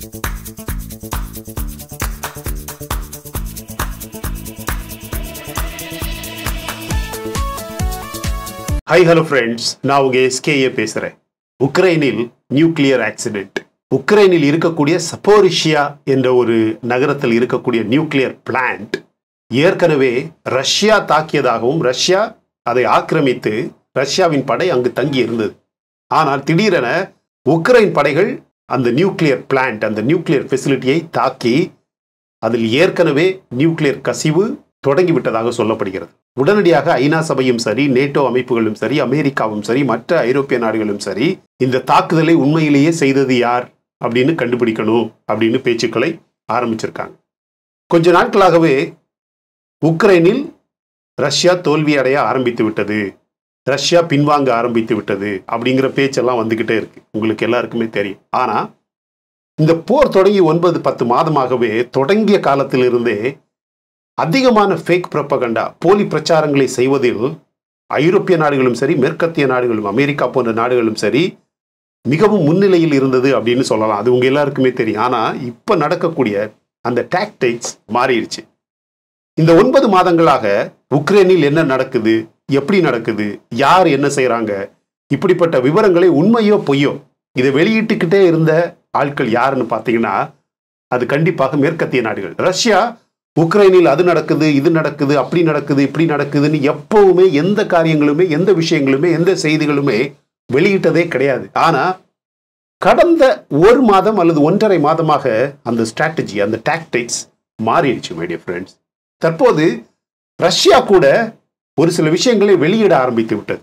High hello friends நான் உங்க SKA பேசுறேன் உக்ரைனில் நியூக்ளியர் ஆக்சிடென்ட் உக்ரைனில் இருக்கக்கூடிய சப்போரிஷியா என்ற ஒரு நகரத்தில் இருக்கக்கூடிய நியூக்ளியர் பிளான்ட் ஏற்கனவே ரஷ்யா தாக்கியதாகவும் ரஷ்யா அதை ஆக்கிரமித்து ரஷ்யாவின் படை அங்கு தங்கி இருந்தது ஆனால் திடீரென உக்ரைன் படைகள் அந்த நியூக்ளியர் பிளான்ட் அந்த நியூக்ளியர் ஃபெசிலிட்டியை தாக்கி அதில் ஏற்கனவே நியூக்ளியர் கசிவு தொடங்கிவிட்டதாக சொல்லப்படுகிறது உடனடியாக ஐநா சபையும் சரி நேட்டோ அமைப்புகளும் சரி அமெரிக்காவும் சரி மற்ற ஐரோப்பிய நாடுகளும் சரி இந்த தாக்குதலை உண்மையிலேயே செய்தது யார் அப்படின்னு கண்டுபிடிக்கணும் அப்படின்னு பேச்சுக்களை ஆரம்பிச்சிருக்காங்க கொஞ்ச நாட்களாகவே உக்ரைனில் ரஷ்யா தோல்வி அடைய ஆரம்பித்து விட்டது ரஷ்யா பின்வாங்க ஆரம்பித்து விட்டது அப்படிங்கிற பேச்செல்லாம் வந்துகிட்டே இருக்கு உங்களுக்கு எல்லாருக்குமே தெரியும் ஆனா இந்த போர் தொடங்கி ஒன்பது பத்து மாதமாகவே தொடங்கிய காலத்திலிருந்தே அதிகமான ஃபேக் ப்ரப்பகண்டா போலி பிரச்சாரங்களை செய்வதில் ஐரோப்பிய நாடுகளும் சரி மேற்கத்திய நாடுகளும் அமெரிக்கா போன்ற நாடுகளும் சரி மிகவும் முன்னிலையில் இருந்தது அப்படின்னு சொல்லலாம் அது உங்க எல்லாருக்குமே தெரியும் ஆனா இப்ப நடக்கக்கூடிய அந்த டாக்டிக்ஸ் மாறிடுச்சு இந்த ஒன்பது மாதங்களாக உக்ரைனில் என்ன நடக்குது எப்படி நடக்குது யார் என்ன செய்றாங்க இப்படிப்பட்ட விவரங்களை உண்மையோ பொய்யோ இதை வெளியிட்டுக்கிட்டே இருந்த ஆட்கள் யாருன்னு பார்த்தீங்கன்னா அது கண்டிப்பாக மேற்கத்திய நாடுகள் ரஷ்யா உக்ரைனில் அது நடக்குது இது நடக்குது அப்படி நடக்குது இப்படி நடக்குதுன்னு எப்பவுமே எந்த காரியங்களுமே எந்த விஷயங்களுமே எந்த செய்திகளுமே வெளியிட்டதே கிடையாது ஆனா கடந்த ஒரு மாதம் அல்லது ஒன்றரை மாதமாக அந்த ஸ்ட்ராட்டஜி அந்த டாக்டிக்ஸ் மாறிடுச்சு மைடிய ஃப்ரெண்ட்ஸ் தற்போது ரஷ்யா கூட ஒரு சில விஷயங்களை வெளியிட ஆரம்பித்து விட்டது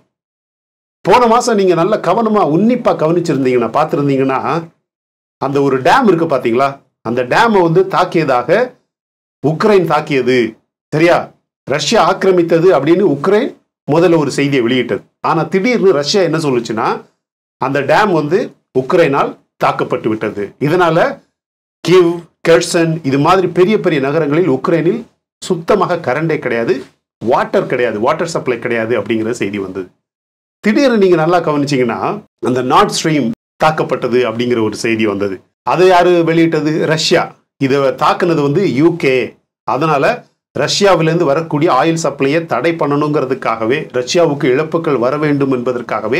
போன மாசம் நீங்க நல்ல கவனமா உன்னிப்பா கவனிச்சிருந்தீங்கன்னா பார்த்துருந்தீங்கன்னா அந்த ஒரு டேம் இருக்கு பாத்தீங்களா அந்த டேமை வந்து தாக்கியதாக உக்ரைன் தாக்கியது சரியா ரஷ்யா ஆக்கிரமித்தது அப்படின்னு உக்ரைன் முதல்ல ஒரு செய்தியை வெளியிட்டது ஆனா திடீர்னு ரஷ்யா என்ன சொல்லுச்சுன்னா அந்த டேம் வந்து உக்ரைனால் தாக்கப்பட்டு விட்டது இதனால கிவ் கெர்சன் இது மாதிரி பெரிய பெரிய நகரங்களில் உக்ரைனில் சுத்தமாக கரண்டே கிடையாது வாட்டர் கிடையாது வாட்டர் சப்ளை கிடையாது அப்படிங்கிற செய்தி வந்தது திடீர்னு நீங்க நல்லா கவனிச்சீங்கன்னா அந்த நார்த் ஸ்ட்ரீம் தாக்கப்பட்டது அப்படிங்கிற ஒரு செய்தி வந்தது அதை யாரு வெளியிட்டது ரஷ்யா இதை தாக்குனது வந்து யூகே அதனால ரஷ்யாவிலிருந்து வரக்கூடிய ஆயில் சப்ளையை தடை பண்ணணுங்கிறதுக்காகவே ரஷ்யாவுக்கு இழப்புகள் வர வேண்டும் என்பதற்காகவே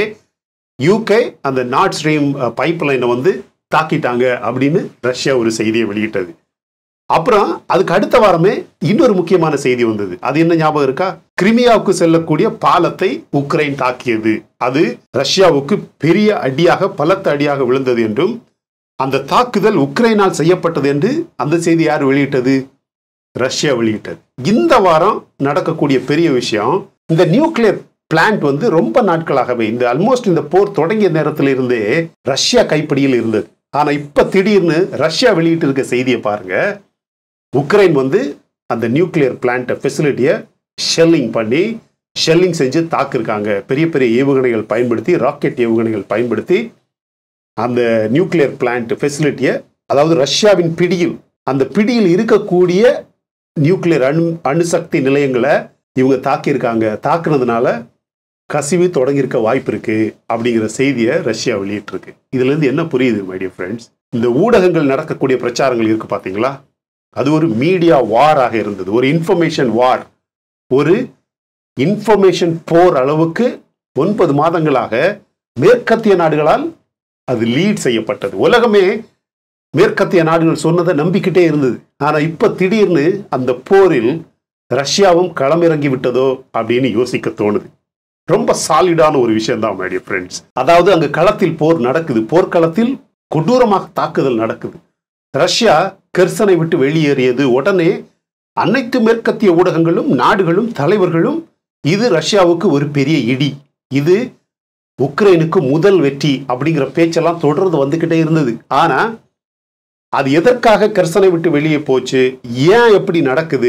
யூகே அந்த நார்த் ஸ்ட்ரீம் பைப் லைனை வந்து தாக்கிட்டாங்க அப்படின்னு ரஷ்யா ஒரு செய்தியை வெளியிட்டது அப்புறம் அதுக்கு அடுத்த வாரமே இன்னொரு முக்கியமான செய்தி வந்தது அது என்ன ஞாபகம் இருக்கா கிரிமியாவுக்கு செல்லக்கூடிய பாலத்தை உக்ரைன் தாக்கியது அது ரஷ்யாவுக்கு பெரிய அடியாக பலத்த அடியாக விழுந்தது என்றும் அந்த தாக்குதல் உக்ரைனால் செய்யப்பட்டது என்று அந்த செய்தி யார் வெளியிட்டது ரஷ்யா வெளியிட்டது இந்த வாரம் நடக்கக்கூடிய பெரிய விஷயம் இந்த நியூக்ளியர் பிளான்ட் வந்து ரொம்ப நாட்களாகவே இந்த ஆல்மோஸ்ட் இந்த போர் தொடங்கிய நேரத்தில் இருந்தே ரஷ்யா கைப்பிடியில் இருந்தது ஆனா இப்ப திடீர்னு ரஷ்யா வெளியிட்டு இருக்க செய்தியை பாருங்க உக்ரைன் வந்து அந்த நியூக்ளியர் பிளான்ட் ஃபெசிலிட்டியை ஷெல்லிங் பண்ணி ஷெல்லிங் செஞ்சு தாக்கிருக்காங்க பெரிய பெரிய ஏவுகணைகள் பயன்படுத்தி ராக்கெட் ஏவுகணைகள் பயன்படுத்தி அந்த நியூக்ளியர் பிளான்ட் ஃபெசிலிட்டியை அதாவது ரஷ்யாவின் பிடியில் அந்த பிடியில் இருக்கக்கூடிய நியூக்ளியர் அணு அணுசக்தி நிலையங்களை இவங்க தாக்கியிருக்காங்க தாக்குனதுனால கசிவு தொடங்கியிருக்க வாய்ப்பு இருக்கு அப்படிங்கிற செய்தியை ரஷ்யா வெளியிட்டிருக்கு இதுல இருந்து என்ன புரியுது மைடிய ஃப்ரெண்ட்ஸ் இந்த ஊடகங்கள் நடக்கக்கூடிய பிரச்சாரங்கள் இருக்கு பாத்தீங்களா அது ஒரு மீடியா வாராக இருந்தது ஒரு இன்ஃபர்மேஷன் வார் ஒரு இன்ஃபர்மேஷன் போர் அளவுக்கு ஒன்பது மாதங்களாக மேற்கத்திய நாடுகளால் அது லீட் செய்யப்பட்டது உலகமே மேற்கத்திய நாடுகள் சொன்னதை நம்பிக்கிட்டே இருந்தது ஆனா இப்ப திடீர்னு அந்த போரில் ரஷ்யாவும் களமிறங்கி விட்டதோ அப்படின்னு யோசிக்க தோணுது ரொம்ப சாலிடான ஒரு விஷயம் தான் மேடிய ஃப்ரெண்ட்ஸ் அதாவது அங்க களத்தில் போர் நடக்குது போர்க்களத்தில் கொடூரமாக தாக்குதல் நடக்குது ரஷ்யா கெர்சனை விட்டு வெளியேறியது உடனே அனைத்து மேற்கத்திய ஊடகங்களும் நாடுகளும் தலைவர்களும் இது ரஷ்யாவுக்கு ஒரு பெரிய இடி இது உக்ரைனுக்கு முதல் வெற்றி அப்படிங்கிற பேச்செல்லாம் தொடர்ந்து வந்துகிட்டே இருந்தது ஆனா அது எதற்காக கெர்சனை விட்டு வெளியே போச்சு ஏன் எப்படி நடக்குது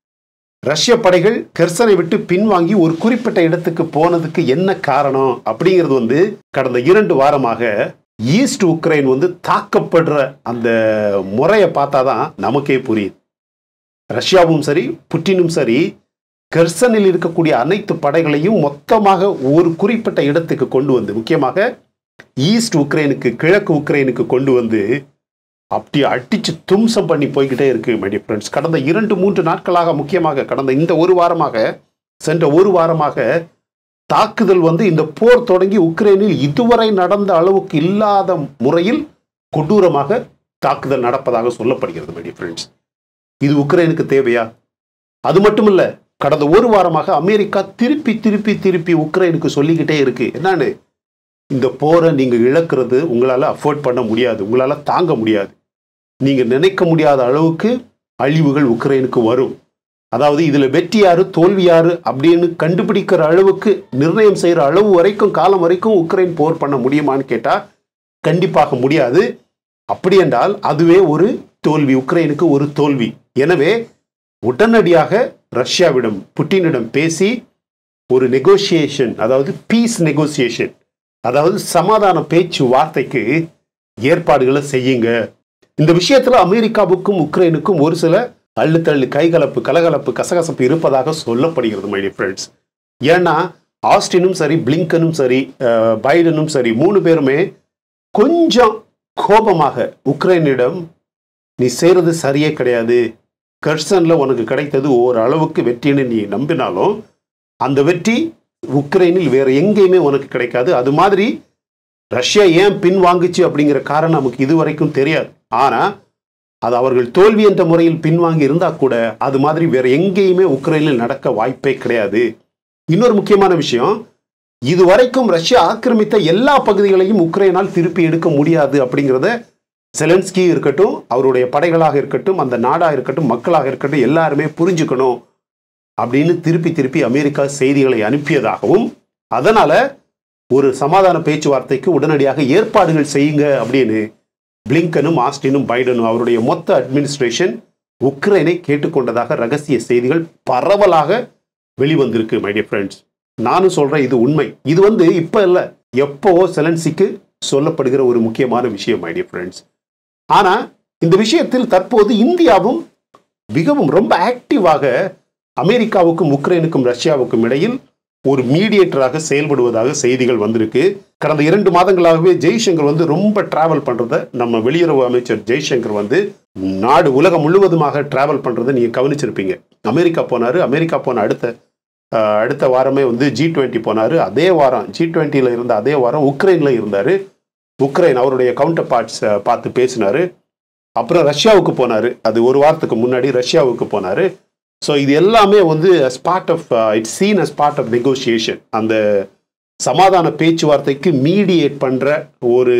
ரஷ்ய படைகள் கெர்சனை விட்டு பின்வாங்கி ஒரு குறிப்பிட்ட இடத்துக்கு போனதுக்கு என்ன காரணம் அப்படிங்கிறது வந்து கடந்த இரண்டு வாரமாக ஈஸ்ட் உக்ரைன் வந்து தாக்கப்படுற அந்த முறையை பார்த்தாதான் நமக்கே புரியுது ரஷ்யாவும் சரி புட்டினும் சரி கெர்சனில் இருக்கக்கூடிய அனைத்து படைகளையும் மொத்தமாக ஒரு குறிப்பிட்ட இடத்துக்கு கொண்டு வந்து முக்கியமாக ஈஸ்ட் உக்ரைனுக்கு கிழக்கு உக்ரைனுக்கு கொண்டு வந்து அப்படி அடிச்சு தும்சம் பண்ணி போய்கிட்டே இருக்கு மை ஃப்ரெண்ட்ஸ் கடந்த இரண்டு மூன்று நாட்களாக முக்கியமாக கடந்த இந்த ஒரு வாரமாக சென்ற ஒரு வாரமாக தாக்குதல் வந்து இந்த போர் தொடங்கி உக்ரைனில் இதுவரை நடந்த அளவுக்கு இல்லாத முறையில் கொடூரமாக தாக்குதல் நடப்பதாக சொல்லப்படுகிறது மை ஃப்ரெண்ட்ஸ் இது உக்ரைனுக்கு தேவையா அது மட்டும் இல்ல கடந்த ஒரு வாரமாக அமெரிக்கா திருப்பி திருப்பி திருப்பி உக்ரைனுக்கு சொல்லிக்கிட்டே இருக்கு என்னன்னு இந்த போரை நீங்க இழக்கிறது உங்களால அஃபோர்ட் பண்ண முடியாது உங்களால தாங்க முடியாது நீங்க நினைக்க முடியாத அளவுக்கு அழிவுகள் உக்ரைனுக்கு வரும் அதாவது இதுல வெற்றி யாரு தோல்வி யாரு அப்படின்னு கண்டுபிடிக்கிற அளவுக்கு நிர்ணயம் செய்யற அளவு வரைக்கும் காலம் வரைக்கும் உக்ரைன் போர் பண்ண முடியுமான்னு கேட்டா கண்டிப்பாக முடியாது அப்படி என்றால் அதுவே ஒரு தோல்வி உக்ரைனுக்கு ஒரு தோல்வி எனவே உடனடியாக ரஷ்யாவிடம் புட்டினிடம் பேசி ஒரு நெகோசியேஷன் அதாவது பீஸ் நெகோசியேஷன் அதாவது சமாதான பேச்சு வார்த்தைக்கு ஏற்பாடுகளை செய்யுங்க இந்த விஷயத்துல அமெரிக்காவுக்கும் உக்ரைனுக்கும் ஒரு சில அள்ளுத்தள்ளு கைகலப்பு கலகலப்பு கசகசப்பு இருப்பதாக சொல்லப்படுகிறது மை ஃப்ரெண்ட்ஸ் ஏன்னா ஆஸ்டினும் சரி பிளிங்கனும் சரி அஹ், பைடனும் சரி மூணு பேருமே கொஞ்சம் கோபமாக உக்ரைனிடம் நீ செய்யறது சரியே கிடையாது கர்சன்ல உனக்கு கிடைத்தது ஓரளவுக்கு வெற்றின்னு நீ நம்பினாலும் அந்த வெற்றி உக்ரைனில் வேற எங்கேயுமே உனக்கு கிடைக்காது அது மாதிரி ரஷ்யா ஏன் பின் வாங்குச்சு அப்படிங்கிற காரணம் நமக்கு இதுவரைக்கும் தெரியாது ஆனா அது அவர்கள் தோல்வி என்ற முறையில் பின்வாங்கி இருந்தா கூட அது மாதிரி வேற எங்கேயுமே உக்ரைனில் நடக்க வாய்ப்பே கிடையாது இன்னொரு முக்கியமான விஷயம் இதுவரைக்கும் ரஷ்யா ஆக்கிரமித்த எல்லா பகுதிகளையும் உக்ரைனால் திருப்பி எடுக்க முடியாது அப்படிங்கிறத செலன்ஸ்கி இருக்கட்டும் அவருடைய படைகளாக இருக்கட்டும் அந்த நாடா இருக்கட்டும் மக்களாக இருக்கட்டும் எல்லாருமே புரிஞ்சுக்கணும் அப்படின்னு திருப்பி திருப்பி அமெரிக்கா செய்திகளை அனுப்பியதாகவும் அதனால ஒரு சமாதான பேச்சுவார்த்தைக்கு உடனடியாக ஏற்பாடுகள் செய்யுங்க அப்படின்னு பிளிங்கனும் ஆஸ்டினும் பைடனும் அவருடைய மொத்த அட்மினிஸ்ட்ரேஷன் உக்ரைனை கேட்டுக்கொண்டதாக ரகசிய செய்திகள் பரவலாக வெளிவந்திருக்கு மை டியர் ஃப்ரெண்ட்ஸ் நானும் சொல்றேன் இது உண்மை இது வந்து இப்ப இல்ல எப்போவோ செலன்சிக்கு சொல்லப்படுகிற ஒரு முக்கியமான விஷயம் மை டியர் ஃப்ரெண்ட்ஸ் ஆனா இந்த விஷயத்தில் தற்போது இந்தியாவும் மிகவும் ரொம்ப ஆக்டிவாக அமெரிக்காவுக்கும் உக்ரைனுக்கும் ரஷ்யாவுக்கும் இடையில் ஒரு மீடியேட்டராக செயல்படுவதாக செய்திகள் வந்திருக்கு கடந்த இரண்டு மாதங்களாகவே ஜெய்சங்கர் வந்து ரொம்ப டிராவல் பண்றத நம்ம வெளியுறவு அமைச்சர் ஜெய்சங்கர் வந்து நாடு உலகம் முழுவதுமாக டிராவல் பண்றதை நீங்க கவனிச்சிருப்பீங்க அமெரிக்கா போனாரு அமெரிக்கா போன அடுத்த அஹ், அடுத்த வாரமே வந்து ஜி டுவெண்ட்டி போனாரு அதே வாரம் ஜி டுவெண்ட்டியில் இருந்த அதே வாரம் உக்ரைன்ல இருந்தாரு உக்ரைன் அவருடைய கவுண்டர் பார்ட்ஸ் பார்த்து பேசினாரு அப்புறம் ரஷ்யாவுக்கு போனாரு அது ஒரு வாரத்துக்கு முன்னாடி ரஷ்யாவுக்கு போனாரு ஸோ இது எல்லாமே வந்து as part of its scene as part of negotiation அந்த சமாதான பேச்சுவார்த்தைக்கு மீடியேட் பண்ற ஒரு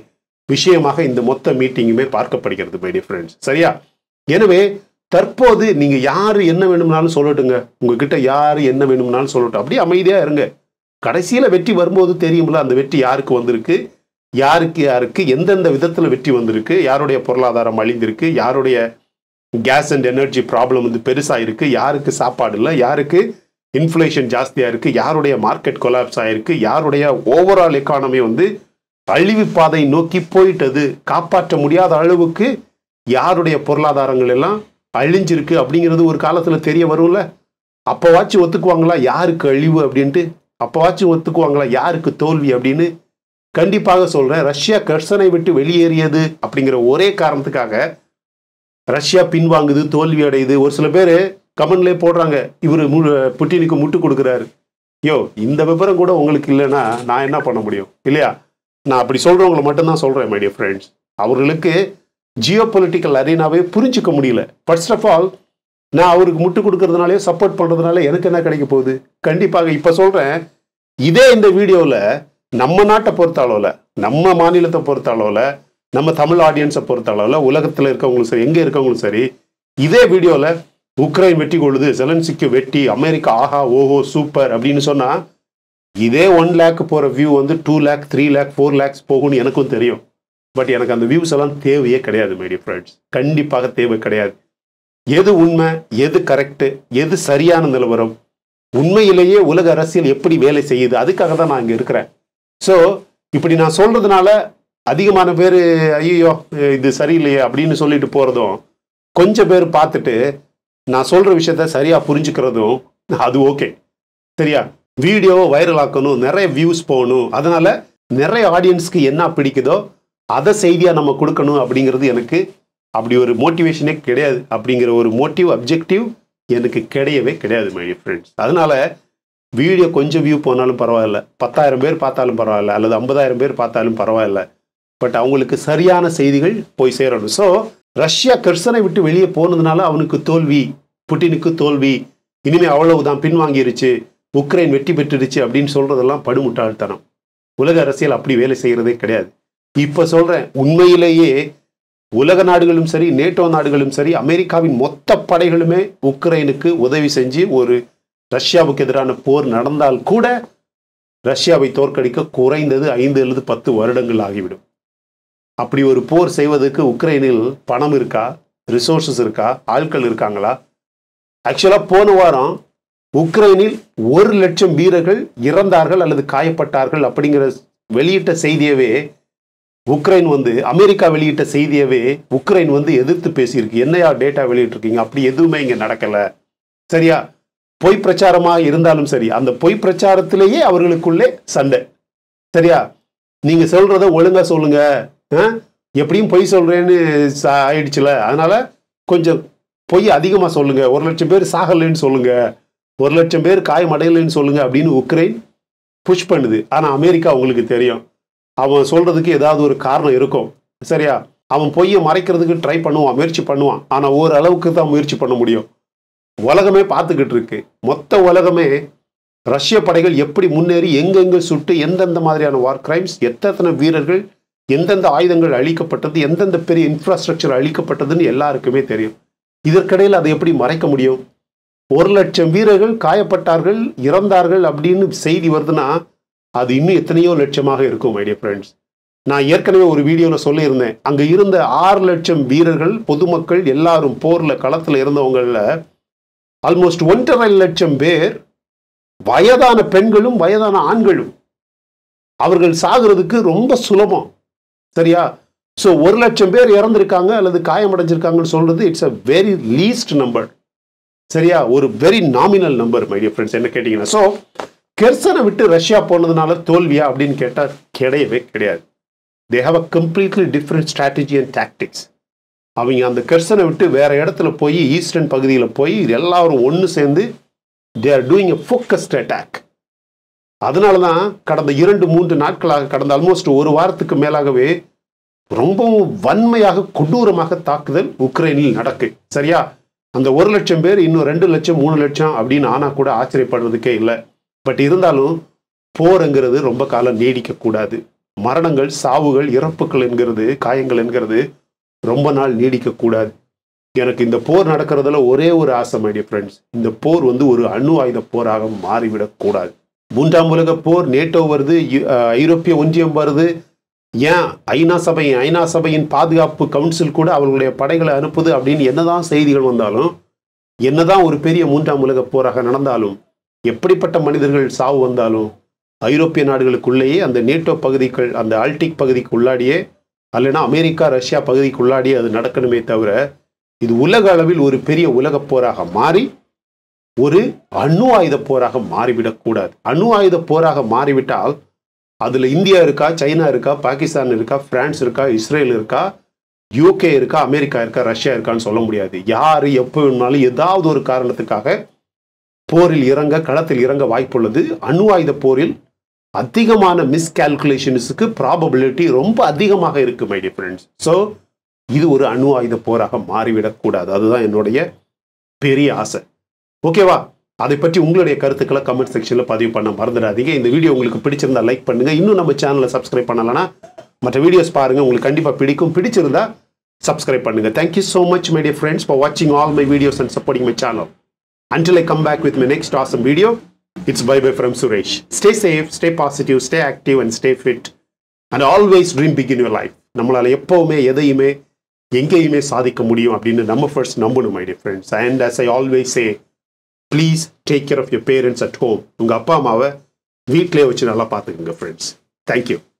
விஷயமாக இந்த மொத்த மீட்டிங்குமே பார்க்கப்படுகிறது மை டியர் ஃப்ரெண்ட்ஸ் சரியா எனவே தற்போது நீங்க யாரு என்ன வேணும்னாலும் சொல்லட்டுங்க உங்ககிட்ட யாரு என்ன வேணும்னாலும் சொல்லட்டும் அப்படியே அமைதியா இருங்க கடைசியில வெற்றி வரும்போது தெரியும்ல அந்த வெற்றி யாருக்கு வந்திருக்கு யாருக்கு யாருக்கு எந்தெந்த விதத்துல வெற்றி வந்திருக்கு யாருடைய பொருளாதாரம் அழிந்திருக்கு யாருடைய கேஸ் அண்ட் எனர்ஜி ப்ராப்ளம் வந்து பெருசா இருக்கு யாருக்கு சாப்பாடு இல்லை யாருக்கு இன்ஃப்ளேஷன் ஜாஸ்தியா இருக்கு யாருடைய மார்க்கெட் கொலாப்ஸ் ஆயிருக்கு யாருடைய ஓவரால் எக்கானமி வந்து அழிவு பாதை நோக்கி போயிட்டது காப்பாற்ற முடியாத அளவுக்கு யாருடைய பொருளாதாரங்கள் எல்லாம் அழிஞ்சிருக்கு அப்படிங்கிறது ஒரு காலத்துல தெரிய வரும்ல அப்பவாச்சும் ஒத்துக்குவாங்களா யாருக்கு அழிவு அப்படின்ட்டு அப்பவாச்சும் ஒத்துக்குவாங்களா யாருக்கு தோல்வி அப்படின்னு கண்டிப்பாக சொல்றேன் ரஷ்யா கர்சனை விட்டு வெளியேறியது அப்படிங்கிற ஒரே காரணத்துக்காக ரஷ்யா பின்வாங்குது தோல்வி அடையுது ஒரு சில பேர் கமெண்ட்லேயே போடுறாங்க இவர் புட்டினுக்கு முட்டு கொடுக்குறாரு யோ இந்த விவரம் கூட உங்களுக்கு இல்லைன்னா நான் என்ன பண்ண முடியும் இல்லையா நான் அப்படி சொல்றவங்களை மட்டும்தான் சொல்றேன் மை டியர் ஃப்ரெண்ட்ஸ் அவர்களுக்கு ஜியோ பொலிட்டிக்கல் அரீனாவே புரிஞ்சுக்க முடியல ஃபர்ஸ்ட் ஆஃப் ஆல் நான் அவருக்கு முட்டு கொடுக்கறதுனாலே சப்போர்ட் பண்றதுனால எனக்கு என்ன கிடைக்க போகுது கண்டிப்பாக இப்ப சொல்றேன் இதே இந்த வீடியோவில் நம்ம நாட்டை பொறுத்த அளவில் நம்ம மாநிலத்தை பொறுத்த அளவில் நம்ம தமிழ் ஆடியன்ஸை பொறுத்த அளவில் உலகத்தில் இருக்கவங்களும் சரி எங்கே இருக்கவங்களும் சரி இதே வீடியோவில் உக்ரைன் வெற்றி கொள்ளுது செலன்சிக்கு வெட்டி அமெரிக்கா ஆஹா ஓஹோ சூப்பர் அப்படின்னு சொன்னால் இதே ஒன் லேக் போகிற வியூ வந்து two lakh three lakh four lakhs போகும்னு எனக்கும் தெரியும் பட் எனக்கு அந்த வியூஸ் எல்லாம் தேவையே கிடையாது மைடிய ஃப்ரெண்ட்ஸ் கண்டிப்பாக தேவை கிடையாது எது உண்மை எது கரெக்டு எது சரியான நிலவரம் உண்மையிலேயே உலக அரசியல் எப்படி வேலை செய்யுது அதுக்காக தான் நான் இங்கே இருக்கிறேன் ஸோ இப்படி நான் சொல்றதுனால அதிகமான பேர் ஐயோ இது சரியில்லையே அப்படின்னு சொல்லிட்டு போறதும் கொஞ்சம் பேர் பார்த்துட்டு நான் சொல்ற விஷயத்த சரியா புரிஞ்சுக்கிறதும் அது ஓகே சரியா வீடியோ வைரல் ஆக்கணும் நிறைய வியூஸ் போகணும் அதனால நிறைய ஆடியன்ஸ்க்கு என்ன பிடிக்குதோ அதை செய்தியாக நம்ம கொடுக்கணும் அப்படிங்கிறது எனக்கு அப்படி ஒரு மோட்டிவேஷனே கிடையாது அப்படிங்கிற ஒரு மோட்டிவ் அப்ஜெக்டிவ் எனக்கு கிடையவே கிடையாது மை ஃப்ரெண்ட்ஸ் அதனால வீடியோ கொஞ்சம் வியூ போனாலும் பரவாயில்ல பத்தாயிரம் பேர் பார்த்தாலும் பரவாயில்ல அல்லது ஐம்பதாயிரம் பேர் பார்த்தாலும் பரவாயில்ல பட் அவங்களுக்கு சரியான செய்திகள் போய் சேரணும் ஸோ ரஷ்யா கெர்சனை விட்டு வெளியே போனதுனால அவனுக்கு தோல்வி புட்டினுக்கு தோல்வி இனிமே அவ்வளவுதான் பின்வாங்கிருச்சு உக்ரைன் வெற்றி பெற்றுடுச்சு அப்படின்னு சொல்றதெல்லாம் படுமுட்டாள்தனம் உலக அரசியல் அப்படி வேலை செய்யறதே கிடையாது இப்ப சொல்றேன் உண்மையிலேயே உலக நாடுகளும் சரி நேட்டோ நாடுகளும் சரி அமெரிக்காவின் மொத்த படைகளுமே உக்ரைனுக்கு உதவி செஞ்சு ஒரு ரஷ்யாவுக்கு எதிரான போர் நடந்தால் கூட ரஷ்யாவை தோற்கடிக்க குறைந்தது ஐந்து அல்லது பத்து வருடங்கள் ஆகிவிடும் அப்படி ஒரு போர் செய்வதற்கு உக்ரைனில் பணம் இருக்கா ரிசோர்சஸ் இருக்கா ஆட்கள் இருக்காங்களா ஆக்சுவலாக போன வாரம் உக்ரைனில் ஒரு லட்சம் வீரர்கள் இறந்தார்கள் அல்லது காயப்பட்டார்கள் அப்படிங்கிற வெளியிட்ட செய்தியவே உக்ரைன் வந்து அமெரிக்கா வெளியிட்ட செய்தியவே உக்ரைன் வந்து எதிர்த்து பேசியிருக்கு என்னையா டேட்டா வெளியிட்டிருக்கீங்க அப்படி எதுவுமே இங்க நடக்கல சரியா பொய் பிரச்சாரமா இருந்தாலும் சரி அந்த பொய் பிரச்சாரத்திலேயே அவர்களுக்குள்ளே சண்டை சரியா நீங்க சொல்றத ஒழுங்கா சொல்லுங்க ஆ? எப்படியும் பொய் சொல்றேன்னு ச- ஆயிடுச்சுல அதனால கொஞ்சம் பொய் அதிகமா சொல்லுங்க ஒரு லட்சம் பேர் சாகலைன்னு சொல்லுங்க ஒரு லட்சம் பேர் காயமடையலைன்னு சொல்லுங்க அப்படின்னு உக்ரைன் புஷ் பண்ணுது ஆனா அமெரிக்கா உங்களுக்கு தெரியும் அவன் சொல்றதுக்கு ஏதாவது ஒரு காரணம் இருக்கும் சரியா அவன் பொய்யை மறைக்கிறதுக்கு ட்ரை பண்ணுவான் முயற்சி பண்ணுவான் ஆனா ஓரளவுக்கு தான் முயற்சி பண்ண முடியும் உலகமே பார்த்துக்கிட்டு இருக்கு மொத்த உலகமே ரஷ்ய படைகள் எப்படி முன்னேறி எங்கெங்க சுட்டு எந்தெந்த மாதிரியான வார் கிரைம்ஸ் எத்தனை வீரர்கள் எந்தெந்த ஆயுதங்கள் அழிக்கப்பட்டது எந்தெந்த பெரிய இன்ஃப்ராஸ்ட்ரக்சர் அழிக்கப்பட்டதுன்னு எல்லாருக்குமே தெரியும் இதற்கிடையில் அதை எப்படி மறைக்க முடியும் ஒரு லட்சம் வீரர்கள் காயப்பட்டார்கள் இறந்தார்கள் அப்படின்னு செய்தி வருதுன்னா அது இன்னும் எத்தனையோ லட்சமாக இருக்கும் மைடிய ஃப்ரெண்ட்ஸ் நான் ஏற்கனவே ஒரு வீடியோவில் சொல்லியிருந்தேன் அங்கே இருந்த ஆறு லட்சம் வீரர்கள் பொதுமக்கள் எல்லாரும் போரில் களத்தில் இருந்தவங்கள ஆல்மோஸ்ட் ஒன்றரை லட்சம் பேர் வயதான பெண்களும் வயதான ஆண்களும் அவர்கள் சாகிறதுக்கு ரொம்ப சுலபம் சரியா ஸோ ஒரு லட்சம் பேர் இறந்திருக்காங்க அல்லது காயமடைஞ்சிருக்காங்கன்னு சொல்றது it's a very least number சரியா ஒரு very nominal number my dear friends என்ன கேட்டிங்கன்னா ஸோ கெர்சனை விட்டு ரஷ்யா போனதுனால தோல்வியா அப்படின்னு கேட்டால் கிடையவே கிடையாது they have a completely different strategy and tactics அவங்க அந்த கெர்சனை விட்டு வேற இடத்துல போய் ஈஸ்டர்ன் பகுதியில் போய் எல்லாரும் ஒன்று சேர்ந்து they are doing a focused attack அதனால தான் கடந்த இரண்டு மூன்று நாட்களாக கடந்த ஆல்மோஸ்ட் ஒரு வாரத்துக்கு மேலாகவே ரொம்பவும் வன்மையாக கொடூரமாக தாக்குதல் உக்ரைனில் நடக்கு சரியா அந்த ஒரு லட்சம் பேர் இன்னும் ரெண்டு லட்சம் மூணு லட்சம் அப்படின்னு ஆனா கூட ஆச்சரியப்படுறதுக்கே இல்லை பட் இருந்தாலும் போருங்கிறது ரொம்ப காலம் நீடிக்க கூடாது மரணங்கள் சாவுகள் இறப்புகள் என்கிறது காயங்கள் என்கிறது ரொம்ப நாள் நீடிக்க கூடாது எனக்கு இந்த போர் நடக்கிறதுல ஒரே ஒரு ஆசை மைடிய ஃப்ரெண்ட்ஸ் இந்த போர் வந்து ஒரு அணு ஆயுத போராக மாறிவிடக் கூடாது மூன்றாம் உலக போர் நேட்டோ வருது யு- அஹ் ஐரோப்பிய ஒன்றியம் வருது ஏன் ஐநா சபை ஐநா சபையின் பாதுகாப்பு கவுன்சில் கூட அவர்களுடைய படைகளை அனுப்புது அப்படின்னு என்னதான் செய்திகள் வந்தாலும் என்னதான் ஒரு பெரிய மூன்றாம் உலக போராக நடந்தாலும் எப்படிப்பட்ட மனிதர்கள் சாவு வந்தாலும் ஐரோப்பிய நாடுகளுக்குள்ளேயே அந்த நேட்டோ பகுதிகள் அந்த ஆல்டிக் பகுதிக்கு உள்ளாடியே அல்லனா அமெரிக்கா ரஷ்யா பகுதிக்கு உள்ளாடியே அது நடக்கணுமே தவிர இது உலக அளவில் ஒரு பெரிய உலகப் போராக மாறி ஒரு அணு ஆயுத போராக மாறிவிடக்கூடாது அணு ஆயுத போராக மாறிவிட்டால் அதுல இந்தியா இருக்கா சைனா இருக்கா பாகிஸ்தான் இருக்கா பிரான்ஸ் இருக்கா இஸ்ரேல் இருக்கா யூகே இருக்கா அமெரிக்கா இருக்கா ரஷ்யா இருக்கான்னு சொல்ல முடியாது யாரு எப்போ வேணும்னாலும் ஏதாவது ஒரு காரணத்துக்காக போரில் இறங்க களத்தில் இறங்க வாய்ப்புள்ளது அணு ஆயுத போரில் அதிகமான மிஸ்கால்குலேஷன்ஸுக்கு ப்ராபபிலிட்டி ரொம்ப அதிகமாக இருக்கு மை டியர் ஃப்ரெண்ட்ஸ் ஸோ இது ஒரு அணு ஆயுத போராக மாறிவிடக்கூடாது அதுதான் என்னுடைய பெரிய ஆசை ஓகேவா அதை பற்றி உங்களுடைய கருத்துக்களை கமெண்ட் செக்ஷனில் பதிவு பண்ண மறந்துடாதீங்க இந்த வீடியோ உங்களுக்கு பிடிச்சிருந்தா லைக் பண்ணுங்க இன்னும் நம்ம சேனலை சப்ஸ்கிரைப் பண்ணலனா மற்ற வீடியோஸ் பாருங்க உங்களுக்கு கண்டிப்பாக பிடிக்கும் பிடிச்சிருந்தா சப்ஸ்கிரைப் பண்ணுங்க thank you so much my dear friends for வாட்சிங் all my videos and supporting my channel Until I come back with my next awesome video, it's bye bye from Suresh. Stay safe, stay positive, stay active, and stay fit. And always dream big in your life. நம்மளால எப்பவுமே எதையுமே எங்கேயுமே சாதிக்க முடியும் அப்படின்னு நம்ம first நம்பணும் my dear friends and as I always say please take care of your parents at home உங்கள் அப்பா அம்மாவை வீட்டிலே வச்சு நல்லா பார்த்துக்குங்க ஃப்ரெண்ட்ஸ் தேங்க்யூ